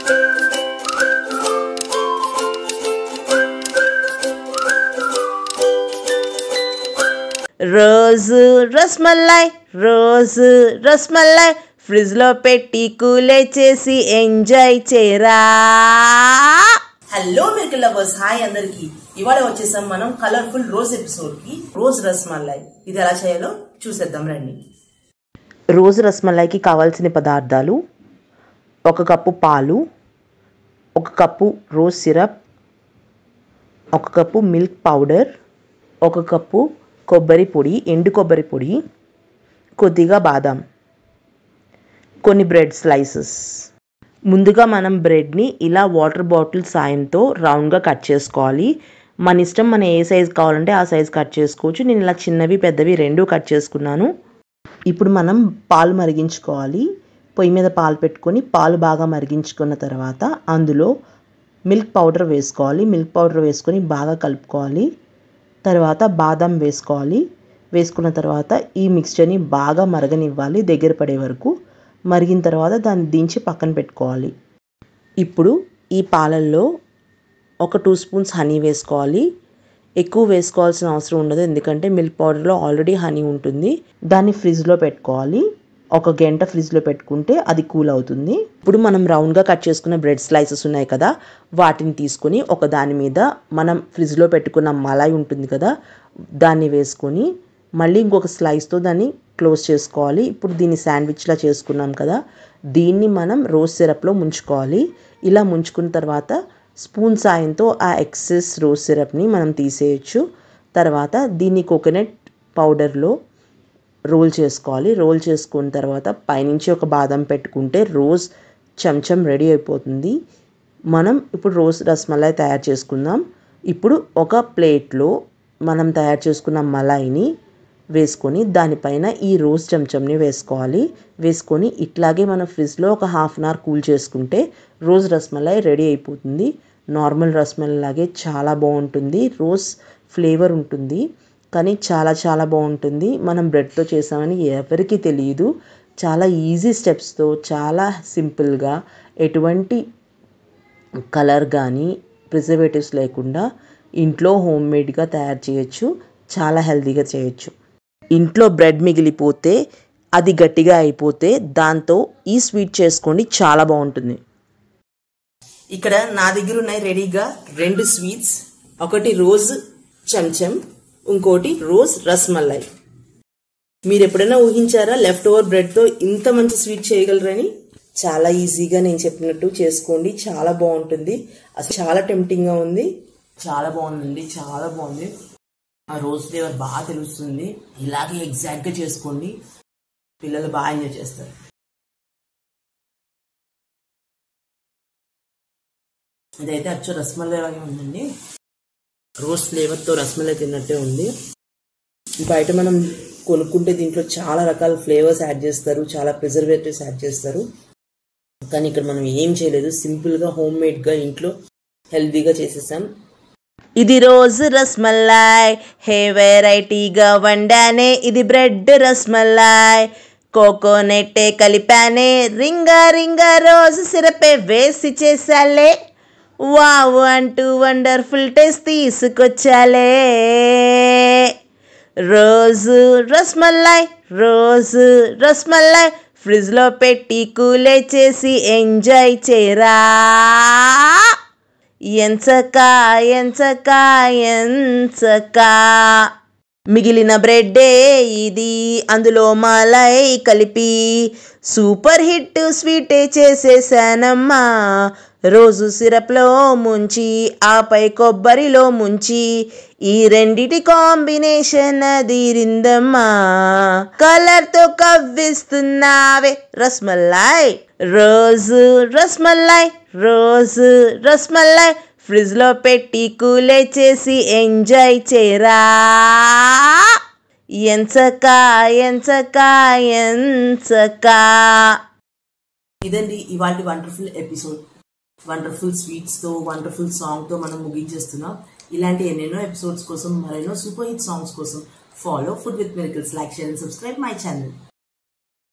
రోజు రస్మలై రోజు రస్మలై ఫ్రిడ్జ్ లో పెట్టి కూలే చేసి ఎంజాయ్ చేయరా హలో మిల్క్ లవర్స్ హాయ్ అందరికి ఇవాళ వచ్చేసాం మనం కలర్ఫుల్ రోజ్ ఎపిసోడ్ కి రోజ్ రస్మలై ఇది ఎలా చేయాలో చూసేద్దాం రండి రోజు రస్మలైకి కావాల్సిన పదార్థాలు ఒక కప్పు పాలు ఒక కప్పు రోజ్ సిరప్ ఒక కప్పు మిల్క్ పౌడర్ ఒక కప్పు కొబ్బరి పొడి ఎండు కొబ్బరి పొడి కొద్దిగా బాదం కొన్ని బ్రెడ్ స్లైసెస్ ముందుగా మనం బ్రెడ్ని ఇలా వాటర్ బాటిల్ సాయంతో రౌండ్గా కట్ చేసుకోవాలి మన ఇష్టం మనం ఏ సైజ్ కావాలంటే ఆ సైజ్ కట్ చేసుకోవచ్చు నేను ఇలా చిన్నవి పెద్దవి రెండు కట్ చేసుకున్నాను ఇప్పుడు మనం పాలు మరిగించుకోవాలి పొయ్యి మీద పాలు పెట్టుకొని పాలు బాగా మరిగించుకున్న తర్వాత అందులో మిల్క్ పౌడర్ వేసుకోవాలి మిల్క్ పౌడర్ వేసుకొని బాగా కలుపుకోవాలి తర్వాత బాదం వేసుకోవాలి వేసుకున్న తర్వాత ఈ మిక్స్చర్ని బాగా మరగనివ్వాలి దగ్గర పడే వరకు మరిగిన తర్వాత దాన్ని దించి పక్కన పెట్టుకోవాలి ఇప్పుడు ఈ పాలల్లో ఒక టూ స్పూన్స్ హనీ వేసుకోవాలి ఎక్కువ వేసుకోవాల్సిన అవసరం ఉండదు ఎందుకంటే మిల్క్ పౌడర్లో ఆల్రెడీ హనీ ఉంటుంది దాన్ని ఫ్రిడ్జ్లో పెట్టుకోవాలి ఒక గంట ఫ్రిడ్జ్లో పెట్టుకుంటే అది కూల్ అవుతుంది ఇప్పుడు మనం రౌండ్గా కట్ చేసుకున్న బ్రెడ్ స్లైసెస్ ఉన్నాయి కదా వాటిని తీసుకొని ఒక దాని మీద మనం ఫ్రిడ్జ్లో పెట్టుకున్న మలాయి ఉంటుంది కదా దాన్ని వేసుకొని మళ్ళీ ఇంకొక స్లైస్తో దాన్ని క్లోజ్ చేసుకోవాలి ఇప్పుడు దీన్ని శాండ్విచ్లా చేసుకున్నాం కదా దీన్ని మనం రోజ్ సిరప్లో ముంచుకోవాలి ఇలా ముంచుకున్న తర్వాత స్పూన్ సాయంతో ఆ ఎక్సెస్ రోజ్ సిరప్ని మనం తీసేయచ్చు తర్వాత దీన్ని కోకోనట్ పౌడర్లో రోల్ చేసుకోవాలి రోల్ చేసుకున్న తర్వాత పైనుంచి ఒక బాదం పెట్టుకుంటే రోజ్ చెంచం రెడీ అయిపోతుంది మనం ఇప్పుడు రోజ్ రస్మలై తయారు చేసుకుందాం ఇప్పుడు ఒక ప్లేట్లో మనం తయారు చేసుకున్న మలాయిని వేసుకొని దానిపైన ఈ రోజ్ చెంచంని వేసుకోవాలి వేసుకొని ఇట్లాగే మనం ఫ్రిడ్జ్లో ఒక హాఫ్ అన్ అవర్ కూల్ చేసుకుంటే రోజ్ రస్మలై రెడీ అయిపోతుంది నార్మల్ రస్మలై లాగే చాలా బాగుంటుంది రోజ్ ఫ్లేవర్ ఉంటుంది కానీ చాలా చాలా బాగుంటుంది మనం బ్రెడ్తో చేసామని ఎవరికి తెలియదు చాలా ఈజీ స్టెప్స్తో చాలా సింపుల్గా ఎటువంటి కలర్ కానీ ప్రిజర్వేటివ్స్ లేకుండా ఇంట్లో హోమ్ మేడ్గా తయారు చేయొచ్చు చాలా హెల్తీగా చేయొచ్చు ఇంట్లో బ్రెడ్ మిగిలిపోతే అది గట్టిగా అయిపోతే దాంతో ఈ స్వీట్ చేసుకోండి చాలా బాగుంటుంది ఇక్కడ నా దగ్గర ఉన్నాయి రెడీగా రెండు స్వీట్స్ ఒకటి రోజ్ చెంచం ఇంకోటి రోజ్ రస్మలై మీరు ఎప్పుడైనా ఊహించారా లెఫ్ట్ ఓవర్ బ్రెడ్ తో ఇంత మంచి స్వీట్ చేయగలరని చాలా ఈజీగా నేను చెప్పినట్టు చేసుకోండి చాలా బాగుంటుంది అసలు చాలా టెంప్టింగ్ గా ఉంది చాలా బాగుందండి చాలా బాగుంది ఆ రోజ్ ఫ్లేవర్ బాగా తెలుస్తుంది ఇలాగే ఎగ్జాక్ట్ గా చేసుకోండి పిల్లలు బాగా ఎంజాయ్ చేస్తారు ఇదైతే అచ్చు రస్మలై లాగే ఉందండి రోజ్ ఫ్లేవర్తో రస్మలై తిన్నట్టే ఉంది బయట మనం కొనుక్కుంటే దీంట్లో చాలా రకాల ఫ్లేవర్స్ యాడ్ చేస్తారు చాలా ప్రిజర్వేటివ్స్ యాడ్ చేస్తారు కానీ ఇక్కడ మనం ఏం చేయలేదు సింపుల్గా హోమ్ మేడ్గా ఇంట్లో హెల్తీగా చేసేసాం ఇది రోజు రస్మలై హే వెరైటీగా వండానే ఇది బ్రెడ్ రస్మలై కోకోనెట్టే కలిపానే రింగా రింగా రోజు సిరపే వేసి చేసాలే వావ్ అంటూ వండర్ఫుల్ టేస్ట్ తీసుకొచ్చాలే రోజు రస్మలై రోజు రస్మలై ఫ్రిడ్జ్లో పెట్టి కూలే చేసి ఎంజాయ్ చేయరా ఎంచకా ఎంచకా ఎంచకా మిగిలిన బ్రెడ్డే ఇది అందులో మలై కలిపి సూపర్ హిట్ స్వీటే చేసేసానమ్మా రోజు సిరప్లో ముంచి ఆపై కొబ్బరిలో ముంచి ఈ రెండిటి కాంబినేషన్ అదిరిందమ్మా కలర్తో కవ్విస్తున్నావే రస్మలై రోజు రస్మలై రోజు రస్మలై ఫ్రిడ్జ్లో పెట్టి కూలే చేసి ఎంజాయ్ చేయరా ఎంచకా ఎంచకా ఎంచకా ఇదండి ఇవాళ వండర్ఫుల్ ఎపిసోడ్ వండర్ఫుల్ స్వీట్స్తో వండర్ఫుల్ సాంగ్తో మనం ముగించేస్తున్నాం ఇలాంటి ఎన్నెన్నో ఎపిసోడ్స్ కోసం మరెన్నో సూపర్ హిట్ సాంగ్స్ కోసం follow food with miracles like share and subscribe my channel